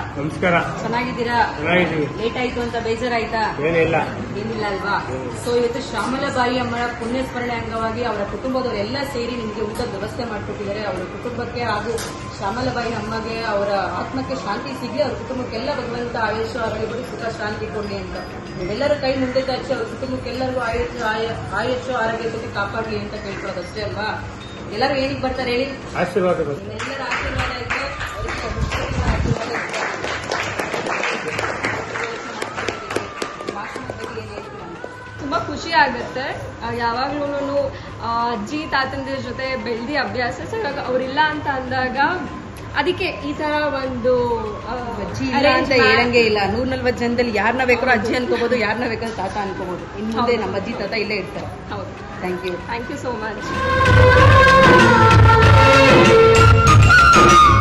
ನಮಸ್ಕಾರ ಚೆನ್ನಾಗಿದ್ದೀರಾ ಚೆನ್ನಾಗಿದ್ದೀವಿ ಲೇಟ್ ಆಯ್ತು ಅಂತ ಬೇಜಾರಾಯ್ತಾ ಏನಿಲ್ಲ ಏನಿಲ್ಲ ಅಲ್ವಾ ಸೊ ಇವತ್ತು ಶ್ಯಾಮಲಬಾಯಿ ಅಮ್ಮರ ಪುಣ್ಯಸ್ಮರಣೆ ಅಂಗವಾಗಿ ಅವರ ಕುಟುಂಬದವರೆಲ್ಲ ಸೇರಿ ನಿಮಗೆ ಊಟದ ವ್ಯವಸ್ಥೆ ಮಾಡಿಕೊಟ್ಟಿದ್ದಾರೆ ಅವರ ಕುಟುಂಬಕ್ಕೆ ಹಾಗೂ ಶ್ಯಾಮಲಬಾಯಿ ಅಮ್ಮಗೆ ಅವರ ಆತ್ಮಕ್ಕೆ ಶಾಂತಿ ಸಿಗ್ಲಿ ಅವ್ರ ಕುಟುಂಬಕ್ಕೆಲ್ಲ ಭಗವಂತ ಆಯುಷ ಆರೋಗ್ಯ ಸುಖ ಶಾಂತಿ ಕೊಡ್ಲಿ ಅಂತ ನೀವೆಲ್ಲರ ಕೈ ಮುಂದೆ ಚಾಚಿ ಅವ್ರ ಕುಟುಂಬಕ್ಕೆಲ್ಲರಿಗೂ ಆಯುಷ ಆಯುಷ ಆರೋಗ್ಯ ಜೊತೆ ಕಾಪಾಡ್ಲಿ ಅಂತ ಕೇಳ್ಕೊಳ್ಳೋದು ಅಷ್ಟೇ ಅಲ್ವಾ ಎಲ್ಲರೂ ಏನಕ್ಕೆ ಬರ್ತಾರೆ ಹೇಳಿ ಆಶೀರ್ವಾದಗಳು ನಿಮ್ಮೆಲ್ಲರ ಆಶೀರ್ವಾದ ಇದ್ರೆ ಅವ್ರಿಗೆ ಭಗವಂತನ ಆಶೀರ್ವಾದ ಇರುತ್ತೆ. ಭಾಷಣದ ಬಗ್ಗೆ ಏನ್ ಹೇಳ್ತೀರಾ? ತುಂಬ ಖುಷಿ ಆಗುತ್ತೆ ಯಾವಾಗ್ಲೂ ಅಜ್ಜಿ ತಾತಂದಿರ ಜೊತೆ ಬೆಳ್ದಿ ಅಭ್ಯಾಸ ಸೊ ಇವಾಗ ಅವರಿಲ್ಲ ಅಂತ ಅಂದಾಗ ಅದಕ್ಕೆ ಈ ತರ ಒಂದು ಆ, ಅಜ್ಜಿ ಇಲ್ಲ ಅಂತ arrangement- ಹೇಳಂಗೆ ಇಲ್ಲ ನೂರ ನಲ್ವತ್ತು ಜನದಲ್ಲಿ ಯಾರನ್ನ ಬೇಕಾದ್ರೂ ಅಜ್ಜಿ ಅನ್ಕೋಬಹುದು ಯಾರನ್ನ ಬೇಕಾದ್ರೂ ತಾತ ಅನ್ಕೋಬಹುದು ಇನ್ನು ಮುಂದೆ ನಮ್ಮ ಅಜ್ಜಿ ತಾತ ಇಲ್ಲೇ ಇರ್ತಾರೆ ಹೌದು thank you thank you so much